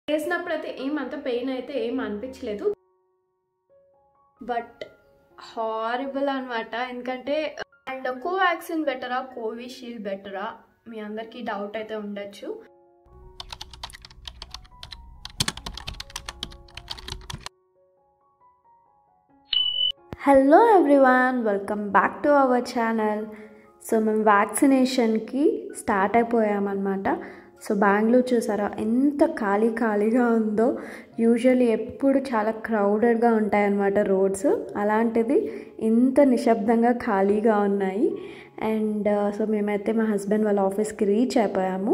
వేసినప్పుడు అయితే ఏం అంత పెయిన్ అయితే ఏం అనిపించలేదు బట్ హారిబుల్ అనమాట ఎందుకంటే అండ్ కోవాక్సిన్ బెటరా కోవిషీల్డ్ బెటరా మీ అందరికీ డౌట్ అయితే ఉండొచ్చు hello everyone welcome back to our channel so మేము వ్యాక్సినేషన్కి స్టార్ట్ అయిపోయామన్నమాట సో బెంగళూరు చూసారా ఎంత ఖాళీ ఖాళీగా ఉందో యూజువల్లీ ఎప్పుడు చాలా క్రౌడెడ్గా ఉంటాయన్నమాట రోడ్స్ అలాంటిది ఇంత నిశ్శబ్దంగా ఖాళీగా ఉన్నాయి అండ్ సో మేమైతే మా హస్బెండ్ వాళ్ళ ఆఫీస్కి రీచ్ అయిపోయాము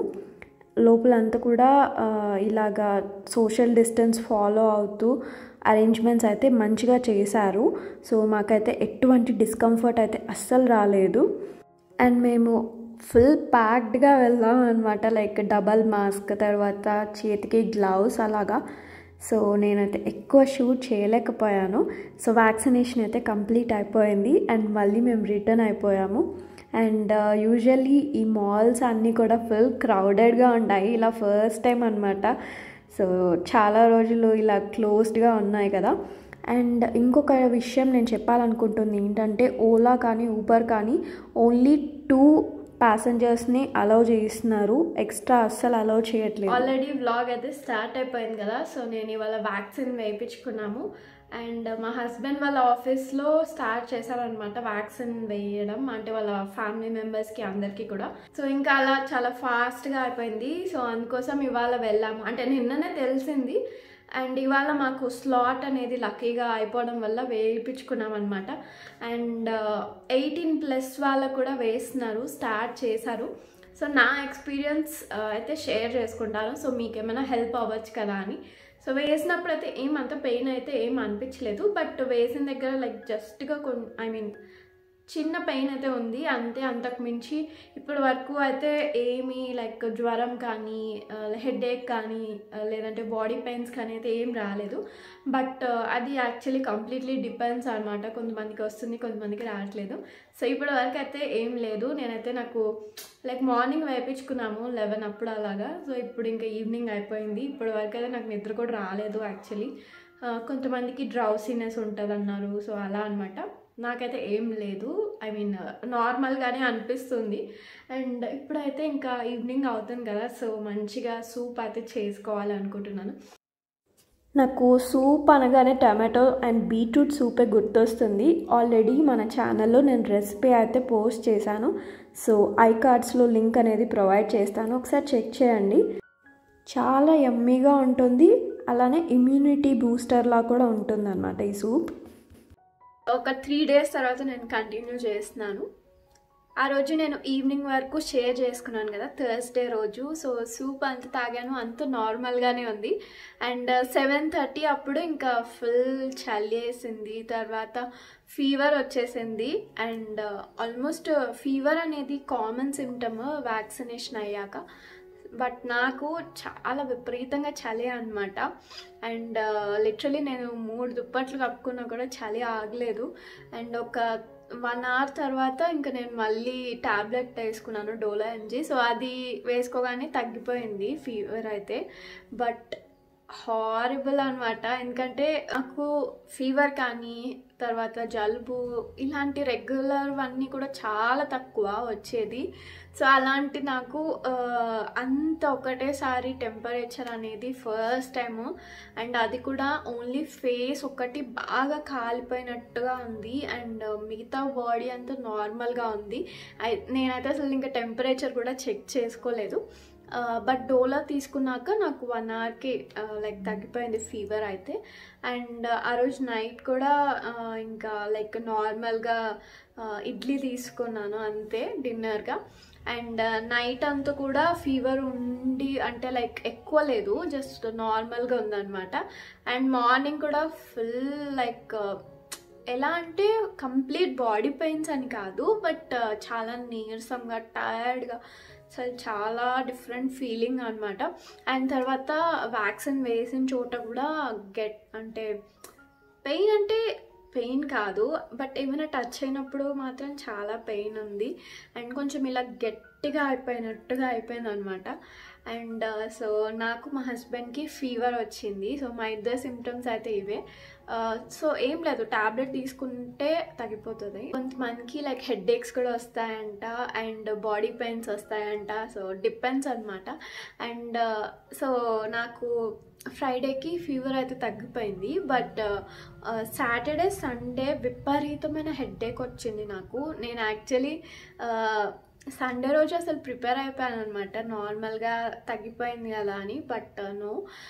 లోపలంతా కూడా ఆ, ఇలాగా సోషల్ డిస్టెన్స్ ఫాలో అవుతూ అరేంజ్మెంట్స్ అయితే మంచిగా చేశారు సో మాకైతే ఎటువంటి డిస్కంఫర్ట్ అయితే అస్సలు రాలేదు అండ్ మేము ఫుల్ ప్యాక్డ్గా వెళ్ళాం అనమాట లైక్ డబల్ మాస్క్ తర్వాత చేతికి గ్లౌస్ అలాగా సో నేనైతే ఎక్కువ షూట్ చేయలేకపోయాను సో వ్యాక్సినేషన్ అయితే కంప్లీట్ అయిపోయింది అండ్ మళ్ళీ మేము రిటర్న్ అయిపోయాము అండ్ యూజువల్లీ ఈ మాల్స్ అన్నీ కూడా ఫుల్ క్రౌడెడ్గా ఉంటాయి ఇలా ఫస్ట్ టైం అనమాట సో చాలా రోజులు ఇలా క్లోజ్డ్గా ఉన్నాయి కదా అండ్ ఇంకొక విషయం నేను చెప్పాలనుకుంటుంది ఏంటంటే ఓలా కానీ ఊబర్ కానీ ఓన్లీ టూ ప్యాసింజర్స్ని అలౌ చేయిస్తున్నారు ఎక్స్ట్రా అస్సలు అలౌ చేయట్లేదు ఆల్రెడీ వ్లాగ్ అయితే స్టార్ట్ అయిపోయింది కదా సో నేను ఇవాళ వ్యాక్సిన్ వేయించుకున్నాము అండ్ మా హస్బెండ్ వాళ్ళ ఆఫీస్లో స్టార్ట్ చేశారనమాట వ్యాక్సిన్ వేయడం అంటే వాళ్ళ ఫ్యామిలీ మెంబర్స్కి అందరికీ కూడా సో ఇంకా అలా చాలా ఫాస్ట్గా అయిపోయింది సో అందుకోసం ఇవాళ వెళ్ళాము అంటే నిన్ననే తెలిసింది అండ్ ఇవాళ మాకు స్లాట్ అనేది లక్కీగా అయిపోవడం వల్ల వేయించుకున్నాం అనమాట అండ్ ఎయిటీన్ ప్లస్ వాళ్ళకు కూడా వేస్తున్నారు స్టార్ట్ చేశారు సో నా ఎక్స్పీరియన్స్ అయితే షేర్ చేసుకుంటాను సో మీకు ఏమైనా హెల్ప్ అవ్వచ్చు కదా అని సో వేసినప్పుడు అయితే ఏం అంత పెయిన్ అయితే ఏం అనిపించలేదు బట్ వేసిన దగ్గర లైక్ జస్ట్గా కొన్ ఐ మీన్ చిన్న పెయిన్ అయితే ఉంది అంతే అంతకు మించి ఇప్పటి వరకు అయితే ఏమీ లైక్ జ్వరం కానీ హెడేక్ కానీ ఆ, లేదంటే బాడీ పెయిన్స్ కానీ అయితే ఏం రాలేదు బట్ అది యాక్చువల్లీ కంప్లీట్లీ డిపెండ్స్ అనమాట కొంతమందికి వస్తుంది కొంతమందికి రావట్లేదు సో ఇప్పటి వరకు అయితే ఏం లేదు నేనైతే నాకు లైక్ మార్నింగ్ వేయించుకున్నాము లెవెన్ అప్పుడు అలాగా సో ఇప్పుడు ఇంకా ఈవినింగ్ అయిపోయింది ఇప్పటి వరకు అయితే నాకు నిద్ర కూడా రాలేదు యాక్చువల్లీ కొంతమందికి డ్రౌసీనెస్ ఉంటుంది అన్నారు సో అలా అనమాట నాకైతే ఏం లేదు ఐ మీన్ నార్మల్గానే అనిపిస్తుంది అండ్ ఇప్పుడైతే ఇంకా ఈవినింగ్ అవుతుంది కదా సో మంచిగా సూప్ అయితే చేసుకోవాలనుకుంటున్నాను నాకు సూప్ అనగానే టమాటో అండ్ బీట్రూట్ సూపే గుర్తొస్తుంది ఆల్రెడీ మన ఛానల్లో నేను రెసిపీ అయితే పోస్ట్ చేశాను సో ఐ కార్డ్స్లో లింక్ అనేది ప్రొవైడ్ చేస్తాను ఒకసారి చెక్ చేయండి చాలా యమ్మీగా ఉంటుంది అలానే ఇమ్యూనిటీ బూస్టర్లా కూడా ఉంటుంది అనమాట ఈ సూప్ ఒక త్రీ డేస్ తర్వాత నేను కంటిన్యూ చేస్తున్నాను ఆ రోజు నేను ఈవినింగ్ వరకు షేర్ చేసుకున్నాను కదా థర్స్డే రోజు సో సూప్ అంత తాగాను అంత నార్మల్గానే ఉంది అండ్ సెవెన్ థర్టీ అప్పుడు ఇంకా ఫుల్ చలి వేసింది తర్వాత ఫీవర్ వచ్చేసింది అండ్ ఆల్మోస్ట్ ఫీవర్ అనేది కామన్ సిమ్టమ్ వ్యాక్సినేషన్ అయ్యాక బట్ నాకు చాలా విపరీతంగా చలి అనమాట అండ్ లిటరలీ నేను మూడు దుప్పట్లు కప్పుకున్నా కూడా చలి ఆగలేదు అండ్ ఒక వన్ అవర్ తర్వాత ఇంకా నేను మళ్ళీ టాబ్లెట్ వేసుకున్నాను డోలా ఎంజీ సో అది వేసుకోగానే తగ్గిపోయింది ఫీవర్ అయితే బట్ హారిబుల్ అనమాట ఎందుకంటే నాకు ఫీవర్ కానీ తర్వాత జలుబు ఇలాంటి రెగ్యులర్ అన్నీ కూడా చాలా తక్కువ వచ్చేది సో అలాంటి నాకు ఆ, అంత ఒకటేసారి టెంపరేచర్ అనేది ఫస్ట్ టైము అండ్ అది కూడా ఓన్లీ ఫేస్ ఒకటి బాగా కాలిపోయినట్టుగా ఉంది అండ్ మిగతా బాడీ అంతా నార్మల్గా ఉంది ఐ- నేనైతే అసలు ఇంకా టెంపరేచర్ కూడా చెక్ చేసుకోలేదు బట్ డోలా తీసుకున్నాక నాకు వన్ అవర్కి లైక్ తగ్గిపోయింది ఫీవర్ అయితే అండ్ ఆ రోజు నైట్ కూడా ఆ, ఇంకా లైక్ నార్మల్గా ఇడ్లీ తీసుకున్నాను అంతే డిన్నర్గా అండ్ నైట్ అంతా కూడా ఫీవర్ ఉండి అంటే లైక్ ఎక్కువ లేదు జస్ట్ నార్మల్గా ఉందన్నమాట అండ్ మార్నింగ్ కూడా ఫుల్ లైక్ ఎలా అంటే కంప్లీట్ బాడీ పెయిన్స్ అని కాదు బట్ చాలా నీరసంగా టైర్డ్గా అసలు చాలా డిఫరెంట్ ఫీలింగ్ అనమాట అండ్ తర్వాత వ్యాక్సిన్ వేసిన చోట కూడా గెట్ అంటే పెయిన్ అంటే పెయిన్ కాదు బట్ ఏమైనా టచ్ అయినప్పుడు మాత్రం చాలా పెయిన్ ఉంది అండ్ కొంచెం ఇలా గట్టిగా అయిపోయినట్టుగా అయిపోయింది అనమాట అండ్ సో నాకు మా హస్బెండ్కి ఫీవర్ వచ్చింది సో మా ఇద్దరు సిమ్టమ్స్ అయితే ఇవే సో ఏం లేదు టాబ్లెట్ తీసుకుంటే తగ్గిపోతుంది కొంతమందికి లైక్ హెడ్ ఏక్స్ కూడా వస్తాయంట అండ్ బాడీ పెయిన్స్ వస్తాయంట సో డిపెండ్స్ అనమాట అండ్ సో నాకు ఫ్రైడేకి ఫీవర్ అయితే తగ్గిపోయింది బట్ సాటర్డే సండే విపరీతమైన హెడ్ఏక్ వచ్చింది నాకు నేను యాక్చువల్లీ సండే రోజు అసలు ప్రిపేర్ అయిపోయాను అనమాట నార్మల్గా తగ్గిపోయింది కదా అని బట్ నో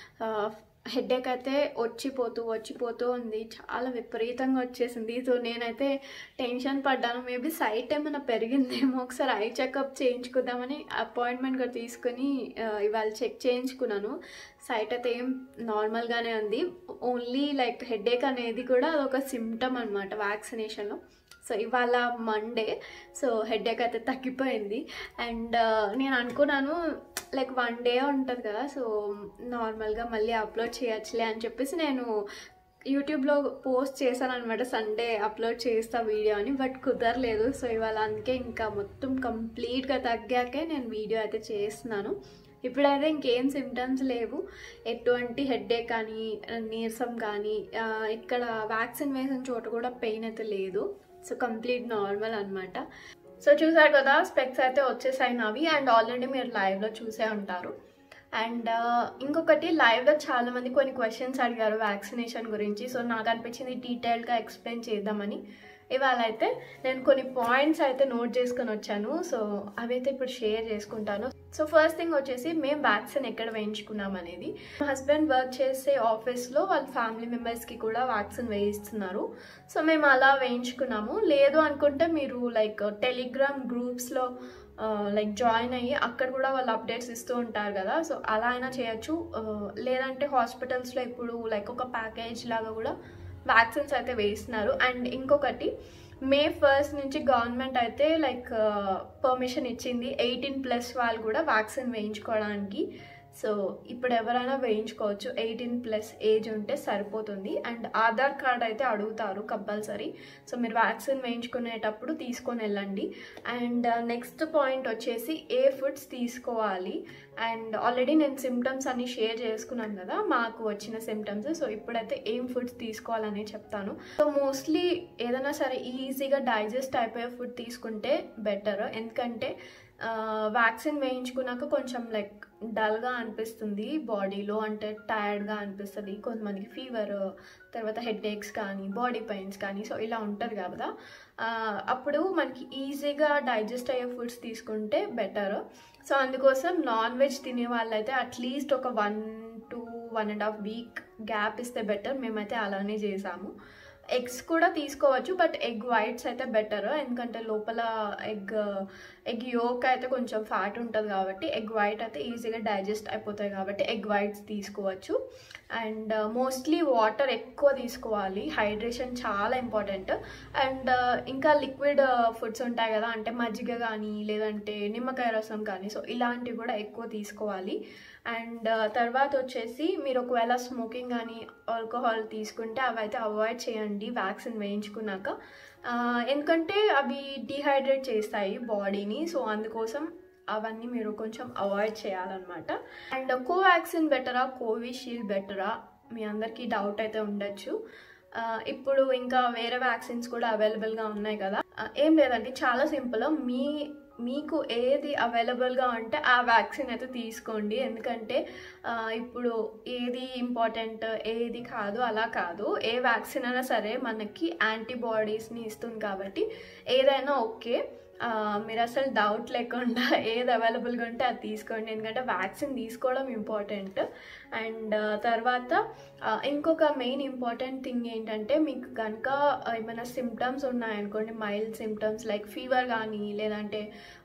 హెడేక్ అయితే వచ్చిపోతూ వచ్చిపోతూ ఉంది చాలా విపరీతంగా వచ్చేసింది సో నేనైతే టెన్షన్ పడ్డాను మేబీ సైట్ ఏమైనా పెరిగిందేమో ఒకసారి ఐ చెకప్ చేయించుకుందామని అపాయింట్మెంట్ కూడా తీసుకుని ఆ, ఇవాళ చెక్ చేయించుకున్నాను సైట్ అయితే ఏం నార్మల్గానే ఉంది ఓన్లీ లైక్ హెడేక్ అనేది కూడా అదొక సిమ్టమ్ అనమాట వ్యాక్సినేషన్లో సో ఇవాళ మండే సో హెడేక్ అయితే తగ్గిపోయింది అండ్ నేను అనుకున్నాను లైక్ వన్ డే ఉంటుంది కదా సో నార్మల్గా మళ్ళీ అప్లోడ్ చేయొచ్చులే అని చెప్పేసి నేను యూట్యూబ్లో పోస్ట్ చేశాను అనమాట సండే అప్లోడ్ చేస్తా వీడియో అని బట్ కుదరలేదు సో ఇవాళ అందుకే ఇంకా మొత్తం కంప్లీట్గా తగ్గాకే నేను వీడియో అయితే చేస్తున్నాను ఇప్పుడైతే ఇంకేం సిమ్టమ్స్ లేవు ఎటువంటి హెడ్ఏక్ కానీ నీరసం కానీ ఆ, ఇక్కడ వ్యాక్సిన్ వేసిన చోట కూడా పెయిన్ అయితే లేదు సో కంప్లీట్ నార్మల్ అనమాట సో చూసారు కదా స్పెక్స్ అయితే వచ్చేసాయి నావి అండ్ ఆల్రెడీ మీరు లైవ్లో చూసే ఉంటారు అండ్ ఇంకొకటి లైవ్లో చాలా మంది కొన్ని క్వశ్చన్స్ అడిగారు వ్యాక్సినేషన్ గురించి సో నాకు అనిపించింది డీటెయిల్గా ఎక్స్ప్లెయిన్ చేద్దామని ఇవాళ అయితే నేను కొన్ని పాయింట్స్ అయితే నోట్ చేసుకొని వచ్చాను సో అవైతే ఇప్పుడు షేర్ చేసుకుంటాను సో ఫస్ట్ థింగ్ వచ్చేసి మేము వ్యాక్సిన్ ఎక్కడ వేయించుకున్నాం అనేది మా హస్బెండ్ వర్క్ చేసే ఆఫీస్లో వాళ్ళ ఫ్యామిలీ మెంబర్స్కి కూడా వ్యాక్సిన్ వేయిస్తున్నారు సో మేము అలా వేయించుకున్నాము లేదు అనుకుంటే మీరు లైక్ టెలిగ్రామ్ గ్రూప్స్లో లైక్ జాయిన్ అయ్యి అక్కడ కూడా వాళ్ళు అప్డేట్స్ ఇస్తూ ఉంటారు కదా సో అలా అయినా చేయొచ్చు ఆ, లేదంటే హాస్పిటల్స్లో ఇప్పుడు లైక్ ఒక ప్యాకేజ్ లాగా కూడా వ్యాక్సిన్స్ అయితే వేస్తున్నారు అండ్ ఇంకొకటి మే ఫస్ట్ నుంచి గవర్నమెంట్ అయితే లైక్ పర్మిషన్ ఇచ్చింది ఎయిటీన్ ప్లస్ వాళ్ళు కూడా వ్యాక్సిన్ వేయించుకోవడానికి సో ఇప్పుడు ఎవరైనా వేయించుకోవచ్చు ఎయిటీన్ ప్లస్ ఏజ్ ఉంటే సరిపోతుంది అండ్ ఆధార్ కార్డ్ అయితే అడుగుతారు కంపల్సరీ సో మీరు వ్యాక్సిన్ వేయించుకునేటప్పుడు తీసుకొని వెళ్ళండి అండ్ నెక్స్ట్ పాయింట్ వచ్చేసి ఏ ఫుడ్స్ తీసుకోవాలి అండ్ ఆల్రెడీ నేను సిమ్టమ్స్ అన్ని షేర్ చేసుకున్నాను కదా మాకు వచ్చిన సిమ్టమ్స్ సో ఇప్పుడైతే ఏం ఫుడ్స్ తీసుకోవాలని చెప్తాను సో మోస్ట్లీ ఏదైనా సరే ఈజీగా డైజెస్ట్ అయిపోయే ఫుడ్ తీసుకుంటే బెటర్ ఎందుకంటే వ్యాక్సిన్ వేయించుకున్నాక కొంచెం లైక్ డల్గా అనిపిస్తుంది బాడీలో అంటే టైర్డ్గా అనిపిస్తుంది కొంతమందికి ఫీవర్ తర్వాత హెడ్ ఏక్స్ కానీ బాడీ పెయిన్స్ కానీ సో ఇలా ఉంటుంది కదా ఆ, అప్పుడు మనకి ఈజీగా డైజెస్ట్ అయ్యే ఫుడ్స్ తీసుకుంటే బెటర్ సో అందుకోసం నాన్ వెజ్ తినే వాళ్ళైతే అట్లీస్ట్ ఒక one two one and half week gap ఇస్తే బెటర్ మేమైతే అలానే చేసాము ఎగ్స్ కూడా తీసుకోవచ్చు బట్ ఎగ్ వైట్స్ అయితే బెటర్ ఎందుకంటే లోపల ఎగ్ ఎగ్ యోక్ అయితే కొంచెం ఫ్యాట్ ఉంటుంది కాబట్టి ఎగ్ వైట్ అయితే ఈజీగా డైజెస్ట్ అయిపోతాయి కాబట్టి ఎగ్ వైట్స్ తీసుకోవచ్చు అండ్ మోస్ట్లీ వాటర్ ఎక్కువ తీసుకోవాలి హైడ్రేషన్ చాలా ఇంపార్టెంట్ అండ్ ఇంకా లిక్విడ్ ఫుడ్స్ ఉంటాయి కదా అంటే మజ్జిగ కానీ లేదంటే నిమ్మకాయ రసం కానీ సో ఇలాంటివి కూడా ఎక్కువ తీసుకోవాలి అండ్ తర్వాత వచ్చేసి మీరు ఒకవేళ స్మోకింగ్ కానీ ఆల్కహాల్ తీసుకుంటే అవి అయితే అవాయిడ్ చేయండి వ్యాక్సిన్ వేయించుకున్నాక ఆ, ఎందుకంటే అవి డిహైడ్రేట్ చేస్తాయి బాడీని సో అందుకోసం అవన్నీ మీరు కొంచెం అవాయిడ్ చేయాలన్నమాట అండ్ కోవాక్సిన్ బెటరా కోవిషీల్డ్ బెటరా మీ అందరికీ డౌట్ అయితే ఉండొచ్చు ఆ, ఇప్పుడు ఇంకా వేరే వ్యాక్సిన్స్ కూడా అవైలబుల్గా ఉన్నాయి కదా ఆ, ఏం లేదండి చాలా సింపుల్ మీ మీకు ఏది అవైలబుల్గా ఉంటే ఆ వ్యాక్సిన్ అయితే తీసుకోండి ఎందుకంటే ఆ, ఇప్పుడు ఏది ఇంపార్టెంట్ ఏది కాదు అలా కాదు ఏ వ్యాక్సిన్ అయినా సరే మనకి యాంటీబాడీస్ని ఇస్తుంది కాబట్టి ఏదైనా ఓకే ఆ, మీరు అసలు డౌట్ లేకుండా ఏది అవైలబుల్గా ఉంటే అది తీసుకోండి ఎందుకంటే వ్యాక్సిన్ తీసుకోవడం ఇంపార్టెంట్ అండ్ తర్వాత ఆ, ఇంకొక మెయిన్ ఇంపార్టెంట్ థింగ్ ఏంటంటే మీకు కనుక ఏమైనా సిమ్టమ్స్ ఉన్నాయనుకోండి మైల్డ్ సిమ్టమ్స్ లైక్ ఫీవర్ కానీ లేదంటే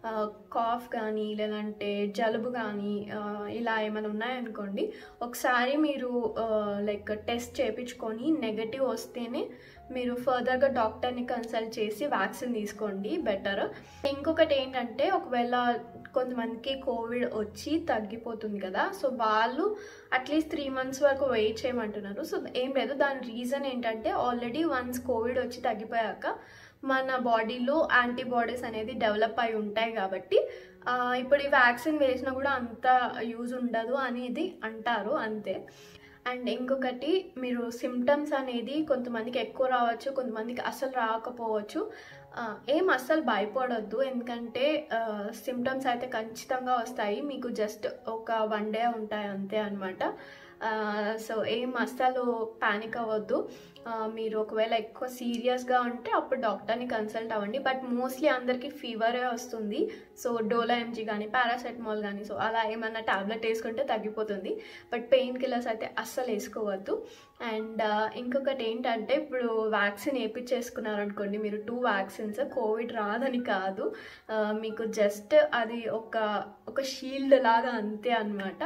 కాఫ్ కానీ లేదంటే జలుబు కానీ ఆ, ఇలా ఏమైనా ఉన్నాయనుకోండి ఒకసారి మీరు లైక్ టెస్ట్ చేయించుకొని నెగటివ్ వస్తేనే మీరు ఫర్దర్గా డాక్టర్ని కన్సల్ట్ చేసి వ్యాక్సిన్ తీసుకోండి బెటర్ ఇంకొకటి ఏంటంటే ఒకవేళ కొంతమందికి కోవిడ్ వచ్చి తగ్గిపోతుంది కదా సో వాళ్ళు అట్లీస్ట్ త్రీ మంత్స్ వరకు వెయిట్ చేయమంటున్నారు సో ఏం లేదు దాని రీజన్ ఏంటంటే ఆల్రెడీ వన్స్ కోవిడ్ వచ్చి తగ్గిపోయాక మన బాడీలో యాంటీబాడీస్ అనేది డెవలప్ అయి ఉంటాయి కాబట్టి ఆ, ఇప్పుడు ఈ వ్యాక్సిన్ వేసినా కూడా అంత యూజ్ ఉండదు అనేది అంటారు అంతే అండ్ ఇంకొకటి మీరు సిమ్టమ్స్ అనేది కొంతమందికి ఎక్కువ రావచ్చు కొంతమందికి అసలు రాకపోవచ్చు ఆ, ఏం అస్సలు భయపడొద్దు ఎందుకంటే సిమ్టమ్స్ అయితే ఖచ్చితంగా వస్తాయి మీకు జస్ట్ ఒక వన్ డే ఉంటాయి అంతే అనమాట సో ఏం అస్సలు పానిక్ అవ్వద్దు ఆ, మీరు ఒకవేళ ఎక్కువ సీరియస్గా ఉంటే అప్పుడు డాక్టర్ని కన్సల్ట్ అవ్వండి బట్ మోస్ట్లీ అందరికీ ఫీవరే వస్తుంది సో డోలా ఎంజీ కానీ పారాసెటమాల్ కానీ సో అలా ఏమన్నా టాబ్లెట్ వేసుకుంటే తగ్గిపోతుంది బట్ పెయిన్ కిల్లర్స్ అయితే అస్సలు వేసుకోవద్దు అండ్ ఇంకొకటి ఏంటంటే ఇప్పుడు వ్యాక్సిన్ వేయించేసుకున్నారు అనుకోండి మీరు టూ వ్యాక్సిన్స్ కోవిడ్ రాదని కాదు ఆ, మీకు జస్ట్ అది ఒక ఒక షీల్డ్ లాగా అంతే అనమాట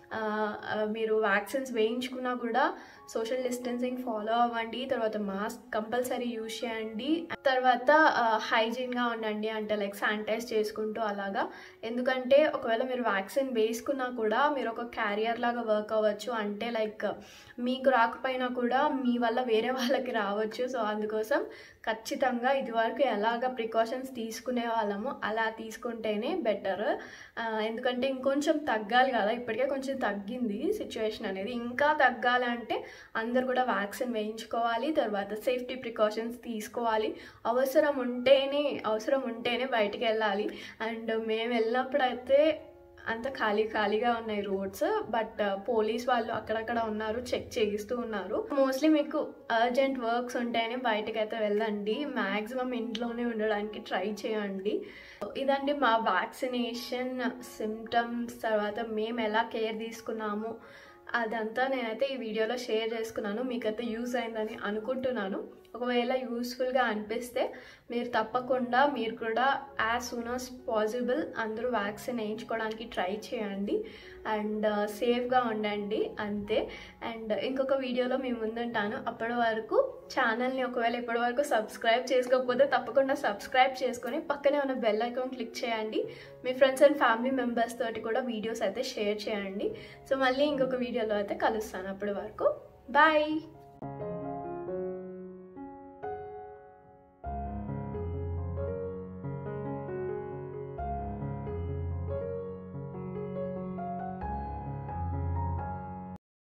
మీరు వ్యాక్సిన్స్ వేయించుకున్నా కూడా సోషల్ డిస్టెన్సింగ్ ఫాలో అవ్వండి తర్వాత మాస్క్ కంపల్సరీ యూజ్ చేయండి తర్వాత హైజీన్గా ఉండండి అంటే లైక్ శానిటైజ్ చేసుకుంటూ అలాగా ఎందుకంటే ఒకవేళ మీరు వ్యాక్సిన్ వేసుకున్నా కూడా మీరు ఒక క్యారియర్ లాగా వర్క్ అవ్వచ్చు అంటే లైక్ మీకు రాకపోయినా కూడా మీ వల్ల వేరే వాళ్ళకి రావచ్చు సో అందుకోసం ఖచ్చితంగా ఇదివరకు ఎలాగ ప్రికాషన్స్ తీసుకునే వాళ్ళమో అలా తీసుకుంటేనే బెటర్ ఎందుకంటే ఇంకొంచెం తగ్గాలి కదా ఇప్పటికే కొంచెం తగ్గింది సిచ్యువేషన్ అనేది ఇంకా తగ్గాలి అంటే అందరు కూడా వ్యాక్సిన్ వేయించుకోవాలి తర్వాత సేఫ్టీ ప్రికాషన్స్ తీసుకోవాలి అవసరం ఉంటేనే అవసరం ఉంటేనే బయటికి వెళ్ళాలి అండ్ మేము వెళ్ళినప్పుడు అయితే అంత ఖాళీ ఖాళీగా ఉన్నాయి రోడ్స్ బట్ పోలీస్ వాళ్ళు అక్కడక్కడ ఉన్నారు చెక్ చేయిస్తూ ఉన్నారు మోస్ట్లీ మీకు అర్జెంట్ వర్క్స్ ఉంటేనే బయటకు అయితే వెళ్ళండి మ్యాక్సిమం ఇంట్లోనే ఉండడానికి ట్రై చేయండి ఇదండి మా వ్యాక్సినేషన్ సిమ్టమ్స్ తర్వాత మేము ఎలా కేర్ తీసుకున్నాము అదంతా నేనైతే ఈ వీడియోలో షేర్ చేసుకున్నాను మీకైతే యూజ్ అయిందని అనుకుంటున్నాను ఒకవేళ యూస్ఫుల్గా అనిపిస్తే మీరు తప్పకుండా మీరు కూడా యాజ్ సూన్ యాజ్ పాసిబుల్ అందరూ వ్యాక్సిన్ వేయించుకోవడానికి ట్రై చేయండి అండ్ సేఫ్గా ఉండండి అంతే అండ్ ఇంకొక వీడియోలో మేము ముందుంటాను అప్పటి వరకు ఛానల్ని ఒకవేళ ఇప్పటి వరకు సబ్స్క్రైబ్ చేసుకోకపోతే తప్పకుండా సబ్స్క్రైబ్ చేసుకొని పక్కనే ఉన్న బెల్ ఐకాన్ క్లిక్ చేయండి మీ ఫ్రెండ్స్ అండ్ ఫ్యామిలీ మెంబర్స్ తోటి కూడా వీడియోస్ అయితే షేర్ చేయండి సో మళ్ళీ ఇంకొక వీడియోలో అయితే కలుస్తాను అప్పటి వరకు బాయ్